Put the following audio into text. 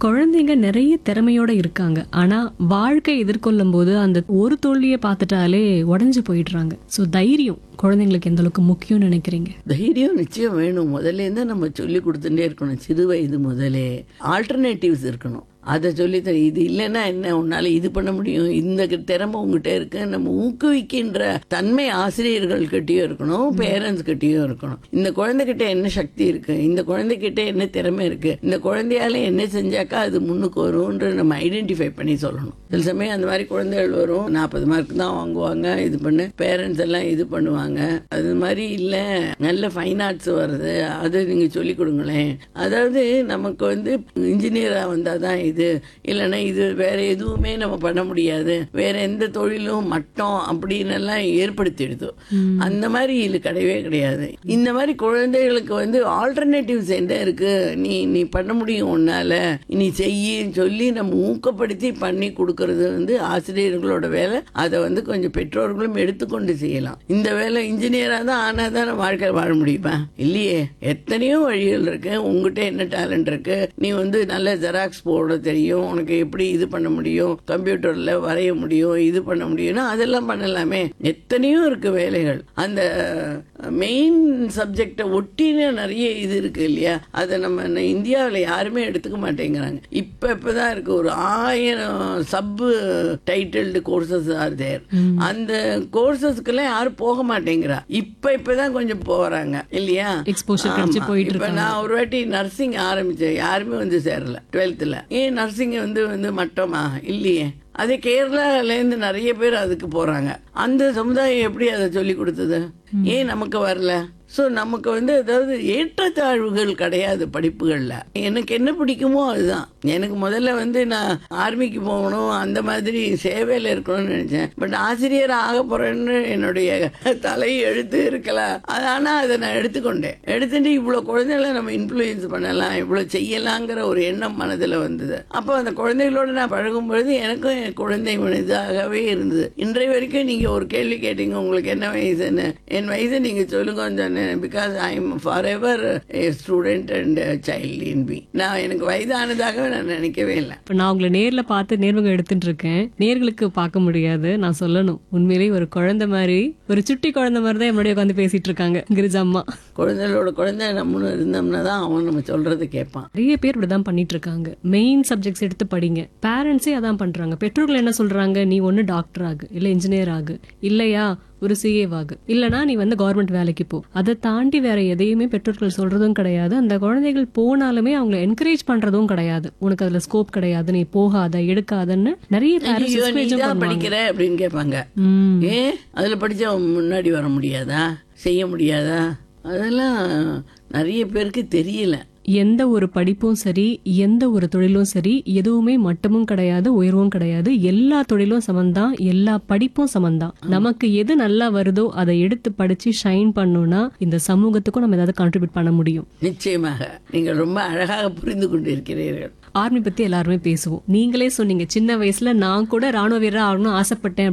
குழந்தைங்க நிறைய திறமையோட இருக்காங்க ஆனா வாழ்க்கை எதிர்கொள்ளும் போது அந்த ஒரு தோல்வியை பார்த்துட்டாலே உடஞ்சு போயிடுறாங்க சோ தைரியம் குழந்தைங்களுக்கு எந்த அளவுக்கு முக்கியம்னு நினைக்கிறீங்க தைரியம் நிச்சயம் வேணும் முதல்ல இருந்தா நம்ம சொல்லி கொடுத்துட்டே இருக்கணும் சிறு வயது முதலே ஆல்டர்னேட்டிவ்ஸ் இருக்கணும் அதை சொல்லி தர இது இல்லைன்னா என்ன உன்னால இது பண்ண முடியும் இந்த திறமை உங்ககிட்ட இருக்கு நம்ம ஊக்குவிக்கின்ற தன்மை ஆசிரியர்கள் கிட்டயும் இருக்கணும் பேரண்ட்ஸ் கிட்டயும் இருக்கணும் இந்த குழந்தைகிட்ட என்ன சக்தி இருக்கு இந்த குழந்தைகிட்ட என்ன திறமை இருக்கு இந்த குழந்தையால என்ன செஞ்சாக்கா அது முன்னுக்கு வரும்ன்ற நம்ம ஐடென்டிஃபை பண்ணி சொல்லணும் சில சமயம் அந்த மாதிரி குழந்தைகள் வரும் நாற்பது மார்க் தான் வாங்குவாங்க இது பண்ணு பேரண்ட்ஸ் எல்லாம் இது பண்ணுவாங்க அது மாதிரி இல்லை நல்ல ஃபைன் ஆர்ட்ஸ் வருது அது நீங்க சொல்லி கொடுங்களேன் அதாவது நமக்கு வந்து இன்ஜினியரா வந்தாதான் இது இல்லைன்னா இது வேற எதுவுமே நம்ம பண்ண முடியாது வேற எந்த தொழிலும் மட்டம் அப்படின்னு எல்லாம் ஏற்படுத்திடுது அந்த மாதிரி இது கிடையவே கிடையாது இந்த மாதிரி குழந்தைகளுக்கு வந்து ஆல்டர்னேட்டிவ்ஸ் என்ன இருக்கு நீ நீ பண்ண முடியும் உன்னால நீ செய்யின்னு சொல்லி நம்ம ஊக்கப்படுத்தி பண்ணி கொடுக்கறது வந்து ஆசிரியர்களோட வேலை அதை வந்து கொஞ்சம் பெற்றோர்களும் எடுத்துக்கொண்டு செய்யலாம் இந்த வேலை இன்ஜினியரா தான் ஆனா தான் நம்ம வாழ்க்கையில் வாழ முடியுமா இல்லையே எத்தனையோ வழிகள் இருக்கு உங்ககிட்ட என்ன டேலண்ட் இருக்கு நீ வந்து நல்ல ஜெராக்ஸ் போட தெரியும் உனக்கு எப்படி இது பண்ண முடியும் கம்ப்யூட்டர்ல வரைய முடியும் இது பண்ண முடியும்னா அதெல்லாம் பண்ணலாமே எத்தனையோ இருக்கு வேலைகள் அந்த மெயின் சப்ஜெக்டை ஒட்டின நிறைய இது இருக்கு இல்லையா அதை நம்ம இந்தியாவில் யாருமே எடுத்துக்க மாட்டேங்கிறாங்க இப்ப இப்பதான் இருக்கு ஒரு ஆயிரம் subtitled courses are there அந்த கோர்சஸ்க்கெல்லாம் யாரும் போக மாட்டேங்கிறா இப்ப இப்பதான் கொஞ்சம் போறாங்க இல்லையா எக்ஸ்போஷர் கிடைச்சு ஆமா. போயிட்டு இப்ப நான் ஒரு வாட்டி நர்சிங் ஆரம்பிச்சேன் யாருமே வந்து சேரல டுவெல்த்ல ஏன் நர்சிங் வந்து வந்து மட்டமா இல்லையே அதே கேரளால இருந்து நிறைய பேர் அதுக்கு போறாங்க அந்த சமுதாயம் எப்படி அதை சொல்லி கொடுத்தது ஏன் நமக்கு வரல ஸோ நமக்கு வந்து அதாவது ஏற்றத்தாழ்வுகள் கிடையாது படிப்புகளில் எனக்கு என்ன பிடிக்குமோ அதுதான் எனக்கு முதல்ல வந்து நான் ஆர்மிக்கு போகணும் அந்த மாதிரி சேவையில் இருக்கணும்னு நினைச்சேன் பட் ஆசிரியர் ஆக போறேன்னு என்னுடைய தலை எழுத்து இருக்கலாம் அது ஆனால் அதை நான் எடுத்துக்கொண்டேன் எடுத்துட்டு இவ்வளோ குழந்தைகளை நம்ம இன்ஃப்ளூயன்ஸ் பண்ணலாம் இவ்வளோ செய்யலாங்கிற ஒரு எண்ணம் மனதில் வந்தது அப்போ அந்த குழந்தைகளோட நான் பழகும் பொழுது எனக்கும் என் குழந்தை மனிதாகவே இருந்தது இன்றைய வரைக்கும் நீங்கள் ஒரு கேள்வி கேட்டீங்க உங்களுக்கு என்ன வயசுன்னு என் வயசை நீங்கள் சொல்லுங்கன்னு சொன்னேன் because I am forever student and child in be நான் எனக்கு வயதானதாக நான் நினைக்கவே இல்லை இப்ப நான் உங்களை நேர்ல பார்த்து நேர்முகம் எடுத்துட்டு இருக்கேன் நேர்களுக்கு பார்க்க முடியாது நான் சொல்லணும் உண்மையிலேயே ஒரு குழந்தை மாதிரி ஒரு சுட்டி குழந்தை மாதிரி தான் என்னுடைய உட்காந்து பேசிட்டு இருக்காங்க கிரிஜா அம்மா குழந்தைகளோட குழந்தை நம்மளும் இருந்தோம்னா தான் அவன் நம்ம சொல்றதை கேட்பான் நிறைய பேர் இப்படிதான் பண்ணிட்டு இருக்காங்க மெயின் சப்ஜெக்ட்ஸ் எடுத்து படிங்க பேரண்ட்ஸே அதான் பண்றாங்க பெற்றோர்கள் என்ன சொல்றாங்க நீ ஒன்னு டாக்டர் ஆகு இல்ல இன்ஜினியர் ஆகு இல்லையா ஒரு சிஏ ஆகு இல்லனா நீ வந்து கவர்மெண்ட் வேலைக்கு போ அதை தாண்டி வேற எதையுமே பெற்றோர்கள் சொல்றதும் கிடையாது அந்த குழந்தைகள் போனாலுமே அவங்கள என்கரேஜ் பண்றதும் கிடையாது உனக்கு அதுல ஸ்கோப் கிடையாது நீ போகாத எடுக்காதன்னு நிறைய ஐயோ, நீ பேரண்ட்ஸ் தான் படிக்கிற அப்படின்னு கேட்பாங்க ம் ஏன் அதுல படிச்சா முன்னாடி வர முடியாதா செய்ய முடியாதா அதெல்லாம் நிறைய பேருக்கு தெரியல எந்த ஒரு படிப்பும் சரி எந்த ஒரு தொழிலும் சரி எதுவுமே மட்டமும் கிடையாது உயர்வும் கிடையாது எல்லா தொழிலும் சமந்தான் எல்லா படிப்பும் சமந்தான் நமக்கு எது நல்லா வருதோ அதை எடுத்து படிச்சு ஷைன் பண்ணோம்னா இந்த சமூகத்துக்கும் நம்ம ஏதாவது கான்ட்ரிபியூட் பண்ண முடியும் நிச்சயமாக நீங்கள் ரொம்ப அழகாக புரிந்து கொண்டிருக்கிறீர்கள் ஆர்மி பத்தி எல்லாருமே பேசுவோம் நீங்களே சொன்னீங்க சின்ன வயசுல நான் கூட ராணுவ வீரரா ஆகணும்னு ஆசைப்பட்டேன்